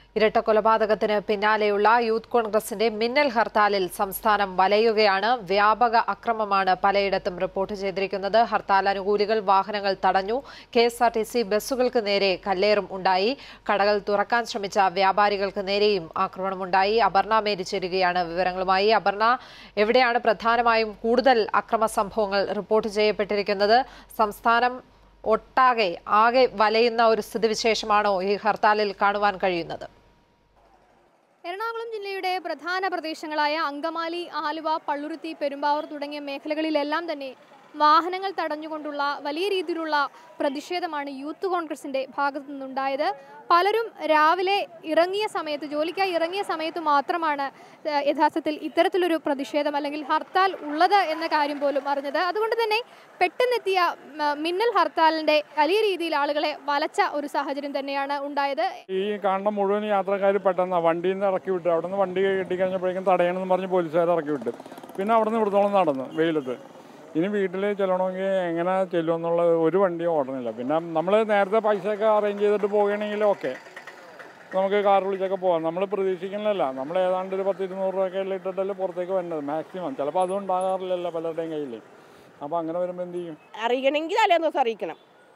ഇരട്ട കൊലപാതകത്തിന് പിന്നാലെയുള്ള യൂത്ത് കോൺഗ്രസിന്റെ മിന്നൽ ഹർത്താലിൽ സംസ്ഥാനം വലയുകയാണ് വ്യാപക അക്രമമാണ് പലയിടത്തും റിപ്പോർട്ട് ചെയ്തിരിക്കുന്നത് ഹർത്താൽ അനുകൂലികൾ വാഹനങ്ങൾ തടഞ്ഞു K S R T C ബസ്സുകൾക്ക് നേരെ കല്ലേറും ഉണ്ടായി കടകൾ തുറക്കാൻ ശ്രമിച്ച വ്യാപാരികൾക്ക് നേരെയും ആക്രമണമുണ്ടായി അപർണ മേരിച്ചേരുകയാണ് വിവരങ്ങളുമായി അപർണ എവിടെയാണ് പ്രധാനമായും കൂടുതൽ അക്രമ സംഭവങ്ങൾ റിപ്പോർട്ട് ചെയ്യപ്പെട്ടിരിക്കുന്നത് സംസ്ഥാനം ഒട്ടാകെ ആകെ വലയുന്ന ഒരു സ്ഥിതിവിശേഷമാണോ ഈ ഹർത്താലിൽ കാണുവാൻ കഴിയുന്നത് എറണാകുളം ജില്ലയുടെ പ്രധാന പ്രദേശങ്ങളായ അങ്കമാലി ആലുവ പള്ളുരുത്തി പെരുമ്പാവൂർ തുടങ്ങിയ മേഖലകളിലെല്ലാം തന്നെ വാഹനങ്ങൾ തടഞ്ഞുകൊണ്ടുള്ള വലിയ രീതിയിലുള്ള പ്രതിഷേധമാണ് യൂത്ത് കോൺഗ്രസിന്റെ ഭാഗത്തു നിന്നുണ്ടായത് പലരും രാവിലെ ഇറങ്ങിയ സമയത്ത് ജോലിക്കായി ഇറങ്ങിയ സമയത്ത് മാത്രമാണ് ഏഹ്, യഥാർത്ഥത്തിൽ ഇത്തരത്തിലൊരു പ്രതിഷേധം അല്ലെങ്കിൽ ഹർത്താൽ ഉള്ളത് എന്ന കാര്യം പോലും അറിഞ്ഞത് അതുകൊണ്ട് തന്നെ പെട്ടെന്നെത്തിയ ഉം, മിന്നൽ ഹർത്താലിന്റെ വലിയ രീതിയിൽ ആളുകളെ വലച്ച ഒരു സാഹചര്യം തന്നെയാണ് ഉണ്ടായത് ഈ കാണുന്ന മുഴുവൻ യാത്രക്കാർ പെട്ടെന്ന് വണ്ടിയിൽ നിന്ന് ഇറക്കി വിട്ടു അവിടെ നിന്ന് വണ്ടി കിട്ടിക്കഴിഞ്ഞപ്പോഴേക്കും തടയണമെന്ന് പറഞ്ഞ് പോലീസുകാർ ഇറക്കി വിട്ടു പിന്നെ അവിടെ നിന്ന് ഇവിടത്തോളം നടന്നു വെയിലത്ത് ഇനി വീട്ടിൽ ചെല്ലണമെങ്കിൽ എങ്ങനെ ചെല്ലും എന്നുള്ള ഒരു വണ്ടിയും ഓടണില്ല പിന്നെ നമ്മൾ നേരത്തെ പൈസയൊക്കെ അറേഞ്ച് ചെയ്തിട്ട് പോവുകയാണെങ്കിൽ ഓക്കെ നമുക്ക് കാർ വിളിച്ചൊക്കെ പോകാം നമ്മൾ പ്രതീക്ഷിക്കുന്നില്ല നമ്മൾ ഏതാണ്ട് ഒരു പത്ത് ഇരുന്നൂറ് രൂപയൊക്കെ എല്ലാം ഇട്ടിട്ടല്ലേ പുറത്തേക്ക് വരുന്നത് മാക്സിമം ചിലപ്പോൾ അതും ഉണ്ടാകാറില്ലല്ലോ പലരുടെയും കയ്യിൽ അപ്പോൾ അങ്ങനെ വരുമ്പോൾ എന്ത് ചെയ്യും അറിയണമെങ്കിൽ തലേന്ന് ദിവസം അറിയിക്കണം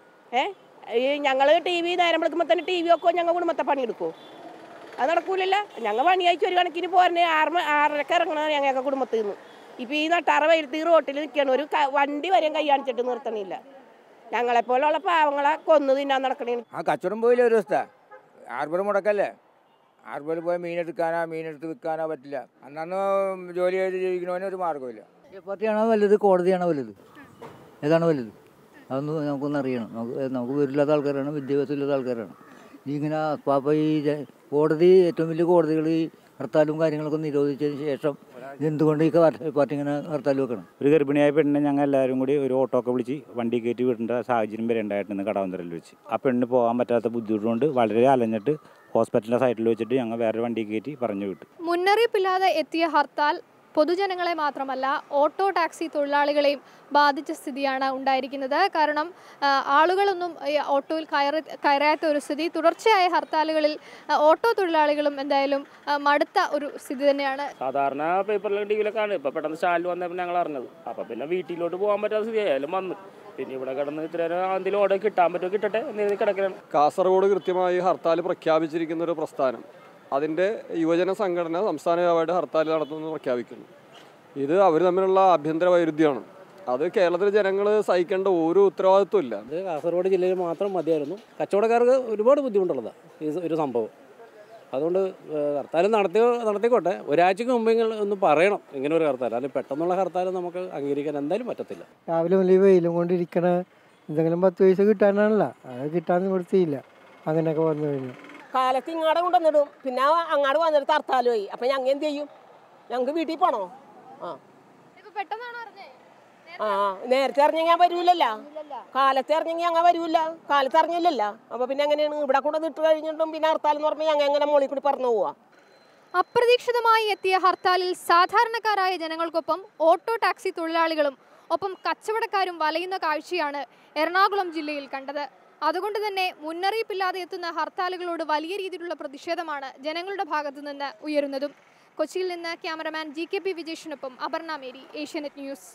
ഏ ഈ ഞങ്ങൾ ടി വി നേരം വിളിക്കുമ്പോൾ തന്നെ ടി വി ഒക്കെ ഞങ്ങൾ കുടുംബത്തെ പണിയെടുക്കുമോ അത് നടക്കൂലല്ല ഞങ്ങൾ പണിയാഴ്ച ഒരു കണക്കിന് പോരണേ ആറ് മ- ആറരക്ക് ഇറങ്ങണം ഞങ്ങൾക്ക് കുടുംബത്തിൽ നിന്ന് ഇപ്പം ഈ നട്ടാറ വെയിലത്ത് ഈ റോട്ടിൽ നിൽക്കണം ഒരു ക- വണ്ടി വരെയും കൈ കാണിച്ചിട്ട് നിർത്തണില്ല ഞങ്ങളെപ്പോലുള്ള പാവങ്ങളെ കൊന്നു തിന്നാൻ നടക്കണേ ആ കച്ചവടം പോയില്ല ഒരു ദിവസത്തെ ഹാർബർ മുടക്കല്ലേ ഹാർബറിൽ പോയി മീനെടുക്കാനോ മീനെടുത്ത് വിൽക്കാനോ പറ്റില്ല അന്നന്ന് ജോലി ചെയ്ത് ജീവിക്കണവന് ഒരു മാർഗ്ഗമില്ല പാർട്ടിയാണോ വലുത് കോടതിയാണോ വലുത് ഏതാണ് വലുത് അതൊന്ന് നമുക്കൊന്ന് അറിയണം നമുക്ക് നമുക്ക് വീട്ടില്ലാത്ത ആൾക്കാരാണ് വിദ്യാഭ്യാസമില്ലാത്ത ആൾക്കാരാണ് ഈ ഇങ്ങനെ പാപ്പ ഈ ജ- കോടതി ഏറ്റവും വലിയ കോടതികൾ ഈ ഹർത്താലും കാര്യങ്ങളൊക്കെ നിരോധിച്ചതിന് ശേഷം എന്തുകൊണ്ട് ഈ പാർട്ടി പാർട്ടി ഇങ്ങനെ ഹർത്താൽ വെക്കണം ഒരു ഗർഭിണിയായ പെണ്ണിനെ ഞങ്ങൾ എല്ലാവരും കൂടി ഒരു ഓട്ടോ ഒക്കെ വിളിച്ച് വണ്ടി കയറ്റി വിടേണ്ട സാഹചര്യം വരെ ഉണ്ടായിട്ടുണ്ട് കടാവന്തരയിൽ വെച്ച് ആ പെണ്ണിന് പോകാൻ പറ്റാത്ത ബുദ്ധിമുട്ടുകൊണ്ട് വളരെ അലഞ്ഞിട്ട് ഹോസ്പിറ്റലിൻ്റെ സൈറ്റിൽ വെച്ചിട്ട് ഞങ്ങൾ വേറെ വണ്ടി കയറ്റി പറഞ്ഞു വിട്ടു മുന്നറിയിപ്പില്ലാതെ എത്തിയ ഹർത്താൽ പൊതുജനങ്ങളെ മാത്രമല്ല ഓട്ടോ ടാക്സി തൊഴിലാളികളെയും ബാധിച്ച സ്ഥിതിയാണ് ഉണ്ടായിരിക്കുന്നത് കാരണം ആ, ആളുകളൊന്നും ഈ ഓട്ടോയിൽ കയറി കയറാത്ത ഒരു സ്ഥിതി തുടർച്ചയായ ഹർത്താലുകളിൽ ആ, ഓട്ടോ തൊഴിലാളികളും എന്തായാലും ആ, മടുത്ത ഒരു സ്ഥിതി തന്നെയാണ് സാധാരണ പേപ്പറിലും ടി വിയിലൊക്കെയാണ് ഇപ്പൊ പെട്ടെന്ന് സ്റ്റാൻഡിൽ വന്നപ്പോൾ ഞങ്ങൾ അറിഞ്ഞത് അപ്പൊ പിന്നെ വീട്ടിലോട്ട് പോകാൻ പറ്റാത്ത സ്ഥിതി ആയാലും വന്ന് പിന്നെ ഇവിടെ കിടന്ന് ഇത്ര എന്തെങ്കിലും ഓർഡർ കിട്ടാൻ പറ്റുമോ കിട്ടട്ടെ എന്ന് കിടക്കണം കാസർഗോഡ് കൃത്യമായി ഹർത്താൽ പ്രഖ്യാപിച്ചിരിക്കുന്ന ഒരു പ്രസ്ഥാനം അതിൻ്റെ യുവജന സംഘടന സംസ്ഥാന വ്യാപകമായിട്ട് ഹർത്താൽ നടത്തുമെന്ന് പ്രഖ്യാപിക്കുന്നു ഇത് അവർ തമ്മിലുള്ള ആഭ്യന്തര വൈരുദ്ധ്യമാണ് അത് കേരളത്തിലെ ജനങ്ങൾ സഹിക്കേണ്ട ഒരു ഉത്തരവാദിത്വം ഇല്ല ഇത് കാസർഗോഡ് ജില്ലയിൽ മാത്രം മതിയായിരുന്നു കച്ചവടക്കാർക്ക് ഒരുപാട് ബുദ്ധിമുട്ടുള്ളതാണ് ഈ ഒരു സംഭവം അതുകൊണ്ട് ഏഹ്, ഹർത്താൽ നടത്തി നടത്തിക്കോട്ടെ ഒരാഴ്ചക്ക് മുമ്പെങ്കിൽ ഒന്ന് പറയണം ഇങ്ങനെ ഒരു ഹർത്താൽ അല്ലെങ്കിൽ പെട്ടെന്നുള്ള ഹർത്താൽ നമുക്ക് അംഗീകരിക്കാൻ എന്തായാലും പറ്റത്തില്ല രാവിലെ മുതൽ ഈ വെയിലും കൊണ്ടിരിക്കണ എന്തെങ്കിലും പത്ത് പൈസ കിട്ടാനാണല്ലോ അത് കിട്ടാൻ നിവൃത്തിയില്ല അങ്ങനെയൊക്കെ വന്നു കഴിഞ്ഞു കാലത്ത് ഇങ്ങാടെ കൊണ്ടുവന്നിടും പിന്നെ അങ്ങാട് വന്നിട്ട് ഹർത്താൽ പോയി അപ്പം ഞങ്ങൾ എന്ത് ചെയ്യും ഞങ്ങൾക്ക് വീട്ടിൽ പോണോ ആ പെട്ടെന്നാണ് അറിഞ്ഞേ ആ നേരത്തെ അറിഞ്ഞെങ്കിൽ ഞാൻ വരൂലല്ല കാലത്ത് അറിഞ്ഞെങ്കിൽ ഞങ്ങൾ വരൂല കാലത്ത് അറിഞ്ഞില്ലല്ല അപ്പൊ പിന്നെ എങ്ങനെയാണ് ഇവിടെ കൊണ്ടുവന്ന് ഇട്ട് കഴിഞ്ഞിട്ടും പിന്നെ ഹർത്താൽ എന്ന് പറഞ്ഞാൽ ഞങ്ങൾ എങ്ങനെ മോളിൽ കൂടി പറന്നു പോവാ അപ്രതീക്ഷിതമായി എത്തിയ ഹർത്താലിൽ സാധാരണക്കാരായ ജനങ്ങൾക്കൊപ്പം ഓട്ടോ ടാക്സി തൊഴിലാളികളും ഒപ്പം കച്ചവടക്കാരും വലയുന്ന കാഴ്ചയാണ് എറണാകുളം ജില്ലയിൽ കണ്ടത് അതുകൊണ്ട് തന്നെ മുന്നറിയിപ്പില്ലാതെ എത്തുന്ന ഹർത്താലുകളോട് വലിയ രീതിയിലുള്ള പ്രതിഷേധമാണ് ജനങ്ങളുടെ ഭാഗത്തു നിന്ന് ഉയരുന്നതും കൊച്ചിയിൽ നിന്ന് ക്യാമറമാൻ ജി കെ പി വിജേഷിനൊപ്പം അപർണ മേരി ഏഷ്യാനെറ്റ് ന്യൂസ്